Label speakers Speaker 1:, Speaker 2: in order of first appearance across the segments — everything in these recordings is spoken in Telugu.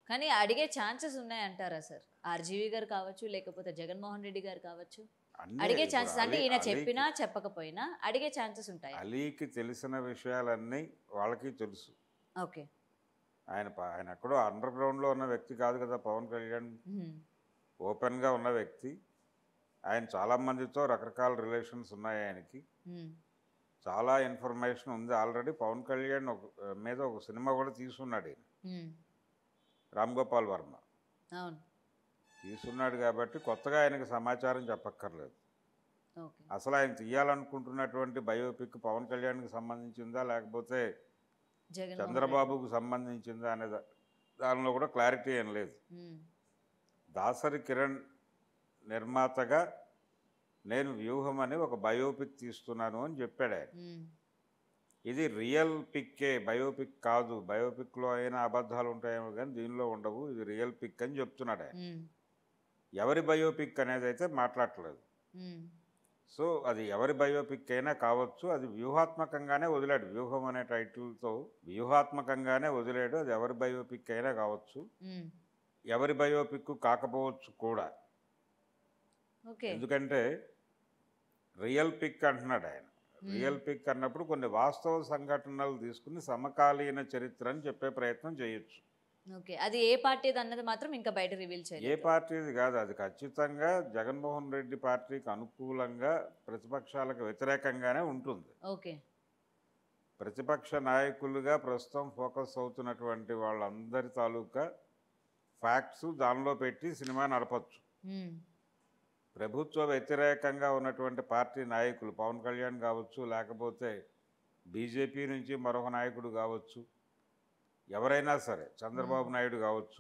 Speaker 1: కానీ అడిగే ఛాన్సెస్ ఉన్నాయంటారా సార్ ఆర్జీవి గారు కావచ్చు లేకపోతే జగన్మోహన్ రెడ్డి గారు కావచ్చు
Speaker 2: అన్నీ
Speaker 1: అడిగే
Speaker 2: ఇప్పుడు
Speaker 1: ఛాన్సెస్ అంటే
Speaker 2: అలీ-
Speaker 1: ఈయన
Speaker 2: అలీకి-
Speaker 1: చెప్పినా చెప్పకపోయినా అడిగే ఛాన్సెస్ ఉంటాయి
Speaker 2: అలీకి తెలిసిన విషయాలన్నీ వాళ్ళకి తెలుసు
Speaker 1: ఓకే
Speaker 2: ఆయన ప- ఆయన ఎక్కడో అండర్ గ్రౌండ్లో ఉన్న వ్యక్తి కాదు కదా పవన్ కళ్యాణ్
Speaker 1: మ్మ్.
Speaker 2: ఓపెన్గా ఉన్న వ్యక్తి ఆయన చాలా మందితో రకరకాల రిలేషన్స్ ఉన్నాయి ఆయనకి
Speaker 1: మ్మ్.
Speaker 2: చాలా ఇన్ఫర్మేషన్ ఉంది ఆల్రెడీ పవన్ కళ్యాణ్ ఒక మీద ఒక సినిమా కూడా తీసున్నాడు ఈయన
Speaker 1: మ్మ్.
Speaker 2: రామ్ గోపాల్ వర్మ
Speaker 1: అవును
Speaker 2: తీసున్నాడు కాబట్టి కొత్తగా ఆయనకి సమాచారం చెప్పక్కర్లేదు
Speaker 1: ఓకే
Speaker 2: అసలు ఆయన తీయాలనుకుంటున్నటువంటి బయోపిక్ పవన్ కళ్యాణ్కి సంబంధించిందా లేకపోతే
Speaker 1: జగన్
Speaker 2: చంద్రబాబుకు సంబంధించిందా అనే దా- దానిలో కూడా క్లారిటీ ఏం లేదు దాసరి కిరణ్ నిర్మాతగా నేను వ్యూహం అని ఒక బయోపిక్ తీస్తున్నాను అని చెప్పాడు ఆయన ఇది రియల్ పిక్కే బయోపిక్ కాదు బయోపిక్లో అయినా అబద్ధాలు ఉంటాయేమో కానీ దీనిలో ఉండవు ఇది రియల్ పిక్ అని చెప్తున్నాడు ఆయన ఎవరి బయోపిక్ అనేది అయితే మాట్లాడట్లేదు సో అది ఎవరి బయోపిక్ అయినా కావచ్చు అది వ్యూహాత్మకంగానే వదిలాడు వ్యూహం అనే టైటిల్తో వ్యూహాత్మకంగానే వదిలాడు అది ఎవరి బయోపిక్ అయినా కావచ్చు ఎవరి బయోపిక్ కాకపోవచ్చు కూడా
Speaker 1: ఓకే
Speaker 2: ఎందుకంటే రియల్ పిక్ అంటున్నాడు ఆయన రియల్ పిక్ అన్నప్పుడు కొన్ని వాస్తవ సంఘటనలు తీసుకుని సమకాలీన చరిత్ర అని చెప్పే ప్రయత్నం చేయొచ్చు
Speaker 1: ఓకే అది ఏ పార్టీది అన్నది మాత్రం ఇంకా బయట రివీల్
Speaker 2: ఏ
Speaker 1: చేయలేదు
Speaker 2: పార్టీది కాదు అది ఖచ్చితంగా జగన్మోహన్ రెడ్డి పార్టీకి అనుకూలంగా ప్రతిపక్షాలకు వ్యతిరేకంగానే ఉంటుంది
Speaker 1: ఓకే
Speaker 2: ప్రతిపక్ష నాయకులుగా ప్రస్తుతం ఫోకస్ అవుతున్నటువంటి వాళ్ళందరి తాలూకా ఫ్యాక్ట్స్ దానిలో పెట్టి సినిమా నడపచ్చు
Speaker 1: మ్మ్.
Speaker 2: ప్రభుత్వ వ్యతిరేకంగా ఉన్నటువంటి పార్టీ నాయకులు పవన్ కళ్యాణ్ కావచ్చు లేకపోతే బీజేపీ నుంచి మరొక నాయకుడు కావచ్చు ఎవరైనా సరే చంద్రబాబు నాయుడు కావచ్చు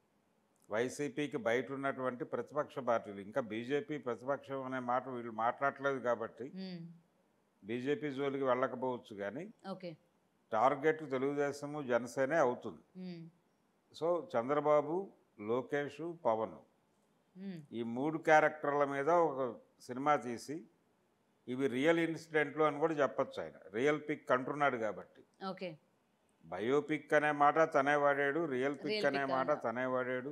Speaker 2: వైసీపీకి బయట ఉన్నటువంటి ప్రతిపక్ష పార్టీలు ఇంకా బీజేపీ ప్రతిపక్షం అనే మాట వీళ్ళు మాట్లాడలేదు కాబట్టి
Speaker 1: మ్మ్.
Speaker 2: బీజేపీ జోలికి వెళ్ళకపోవచ్చు కానీ
Speaker 1: ఓకే
Speaker 2: టార్గెట్ తెలుగుదేశము జనసేనే అవుతుంది
Speaker 1: మ్మ్.
Speaker 2: సో చంద్రబాబు లోకేష్ పవన్
Speaker 1: మ్మ్.
Speaker 2: ఈ మూడు క్యారెక్టర్ల మీద ఒక సినిమా తీసి ఇవి రియల్ ఇన్సిడెంట్లు అని కూడా చెప్పొచ్చు ఆయన రియల్ పిక్ అంటున్నాడు కాబట్టి
Speaker 1: ఓకే
Speaker 2: బయోపిక్ అనే మాట తనే వాడాడు రియల్ పిక్
Speaker 1: Real
Speaker 2: అనే
Speaker 1: pic
Speaker 2: మాట
Speaker 1: అన్న.
Speaker 2: తనే వాడాడు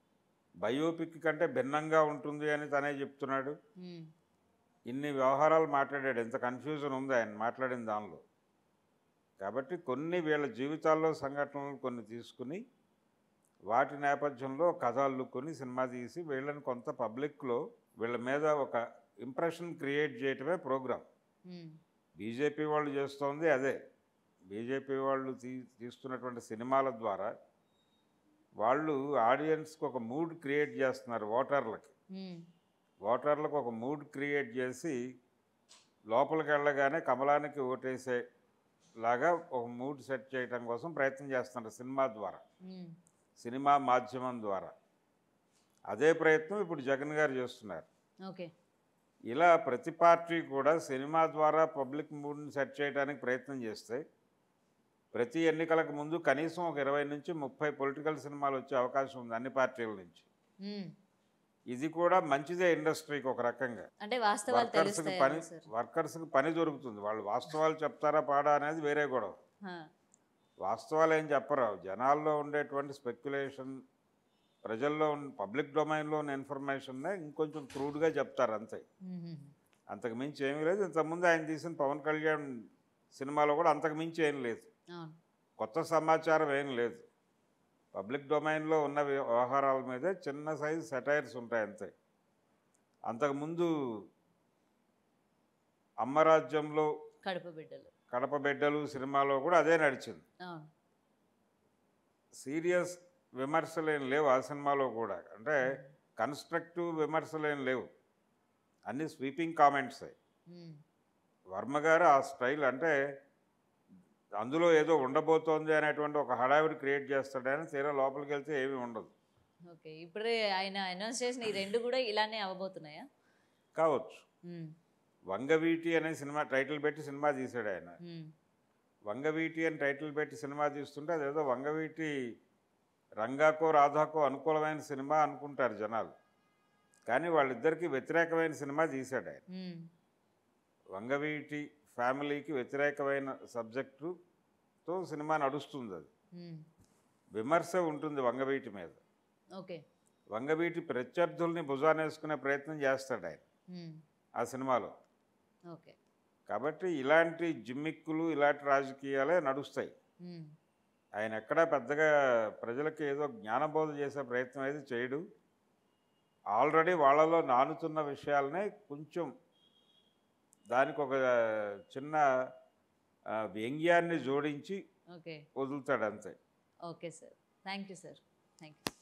Speaker 2: బయోపిక్ కంటే భిన్నంగా ఉంటుంది అని తనే చెప్తున్నాడు
Speaker 1: మ్మ్.
Speaker 2: ఇన్ని వ్యవహారాలు మాట్లాడాడు ఎంత కన్ఫ్యూజన్ ఉంది ఆయన మాట్లాడిన దానిలో కాబట్టి కొన్ని వీళ్ళ జీవితాల్లో సంఘటనలు కొన్ని తీసుకుని వాటి నేపథ్యంలో కథ అల్లుకొని సినిమా తీసి వీళ్ళని కొంత పబ్లిక్లో వీళ్ళ మీద ఒక ఇంప్రెషన్ క్రియేట్ చేయటమే ప్రోగ్రాం
Speaker 1: మ్మ్.
Speaker 2: బీజేపీ వాళ్ళు చేస్తోంది అదే బీజేపీ వాళ్ళు తీ తీస్తున్నటువంటి సినిమాల ద్వారా వాళ్ళు ఆడియన్స్కి ఒక మూడ్ క్రియేట్ చేస్తున్నారు ఓటర్లకి
Speaker 1: మ్మ్.
Speaker 2: ఓటర్లకు ఒక మూడ్ క్రియేట్ చేసి లోపలికి వెళ్ళగానే కమలానికి ఓటేసే లాగా ఒక మూడ్ సెట్ చేయడం కోసం ప్రయత్నం చేస్తున్నారు సినిమా ద్వారా
Speaker 1: మ్మ్.
Speaker 2: సినిమా మాధ్యమం ద్వారా అదే ప్రయత్నం ఇప్పుడు జగన్ గారు చేస్తున్నారు
Speaker 1: ఓకే
Speaker 2: ఇలా ప్రతి పార్టీ కూడా సినిమా ద్వారా పబ్లిక్ మూడ్ని సెట్ చేయడానికి ప్రయత్నం చేస్తే ప్రతి ఎన్నికలకు ముందు కనీసం ఒక ఇరవై నుంచి ముప్పై పొలిటికల్ సినిమాలు వచ్చే అవకాశం ఉంది అన్ని పార్టీల నుంచి
Speaker 1: మ్మ్.
Speaker 2: ఇది కూడా మంచిదే ఇండస్ట్రీకి ఒక రకంగా
Speaker 1: అంటే వాస్తవాలు
Speaker 2: వర్కర్స్కి
Speaker 1: తెలుస్తాయి
Speaker 2: పని
Speaker 1: సార్
Speaker 2: వర్కర్స్కి పని దొరుకుతుంది వాళ్ళు వాస్తవాలు చెప్తారా పాడా అనేది వేరే గొడవ
Speaker 1: హా.
Speaker 2: వాస్తవాలు ఏం చెప్పరు జనాల్లో ఉండేటువంటి స్పెక్యులేషన్ ప్రజల్లో పబ్లిక్ డొమైన్లో ఉన్న ఇన్ఫర్మేషన్నే ఇంకొంచెం క్రూడ్గా చెప్తారు అంతే
Speaker 1: మ్మ్.
Speaker 2: అంతకు మించి ఏమీ లేదు ఇంతకుముందు ఆయన తీసిన పవన్ కళ్యాణ్ సినిమాలో కూడా అంతకు మించి ఏం లేదు
Speaker 1: అవును
Speaker 2: కొత్త సమాచారం ఏం లేదు పబ్లిక్ డొమైన్లో ఉన్న వ్యవహారాల మీదే చిన్న సైజు సెటైర్స్ ఉంటాయి అంతే అంతకుముందు అమ్మరాజ్యంలో
Speaker 1: కడుపు బిడ్డలు
Speaker 2: కడప బిడ్డలు సినిమాలో కూడా అదే నడిచింది
Speaker 1: అవును
Speaker 2: సీరియస్ విమర్శలు ఏం లేవు ఆ సినిమాలో కూడా అంటే కన్స్ట్రక్టివ్ విమర్శలు ఏం లేవు అన్ని స్వీపింగ్ కామెంట్సే
Speaker 1: మ్మ్.
Speaker 2: వర్మ గారు ఆ స్టైల్ అంటే అందులో ఏదో ఉండబోతోంది అనేటువంటి ఒక హడావిడి క్రియేట్ చేస్తాడని తీరా లోపలికి వెళ్తే ఏమీ ఉండదు
Speaker 1: ఓకే ఇప్పుడే ఆయన అనౌన్స్ చేసిన ఈ రెండు కూడా ఇలానే అవ్వబోతున్నాయా
Speaker 2: కావచ్చు
Speaker 1: మ్మ్.
Speaker 2: వంగవీటి అనే సినిమా టైటిల్ పెట్టి సినిమా తీశాడు ఆయన
Speaker 1: మ్మ్.
Speaker 2: వంగవీటి అని టైటిల్ పెట్టి సినిమా తీస్తుంటే అదేదో వంగవీటి రంగాకో రాధాకో అనుకూలమైన సినిమా అనుకుంటారు జనాలు కానీ వాళ్ళిద్దరికీ వ్యతిరేకమైన సినిమా తీశాడు ఆయన
Speaker 1: మ్మ్.
Speaker 2: వంగవీటి ఫ్యామిలీకి వ్యతిరేకమైన సబ్జెక్టుతో సినిమా నడుస్తుంది అది
Speaker 1: మ్మ్.
Speaker 2: విమర్శ ఉంటుంది వంగవీటి మీద
Speaker 1: ఓకే
Speaker 2: వంగవీటి ప్రత్యర్థుల్ని భుజానేసుకునే ప్రయత్నం చేస్తాడు ఆయన
Speaker 1: మ్మ్.
Speaker 2: ఆ సినిమాలో
Speaker 1: ఓకే
Speaker 2: కాబట్టి ఇలాంటి జిమ్మిక్కులు ఇలాంటి రాజకీయాలే నడుస్తాయి
Speaker 1: మ్మ్.
Speaker 2: ఆయన ఎక్కడా పెద్దగా ప్రజలకు ఏదో జ్ఞానబోధ చేసే ప్రయత్నం అయితే చేయడు ఆల్రెడీ వాళ్ళలో నానుతున్న విషయాలనే కొంచెం దానికి ఒక చిన్న ఆ, వ్యంగ్యాన్ని జోడించి
Speaker 1: ఓకే
Speaker 2: వదులుతాడు అంతే
Speaker 1: okay sir thank you sir thank you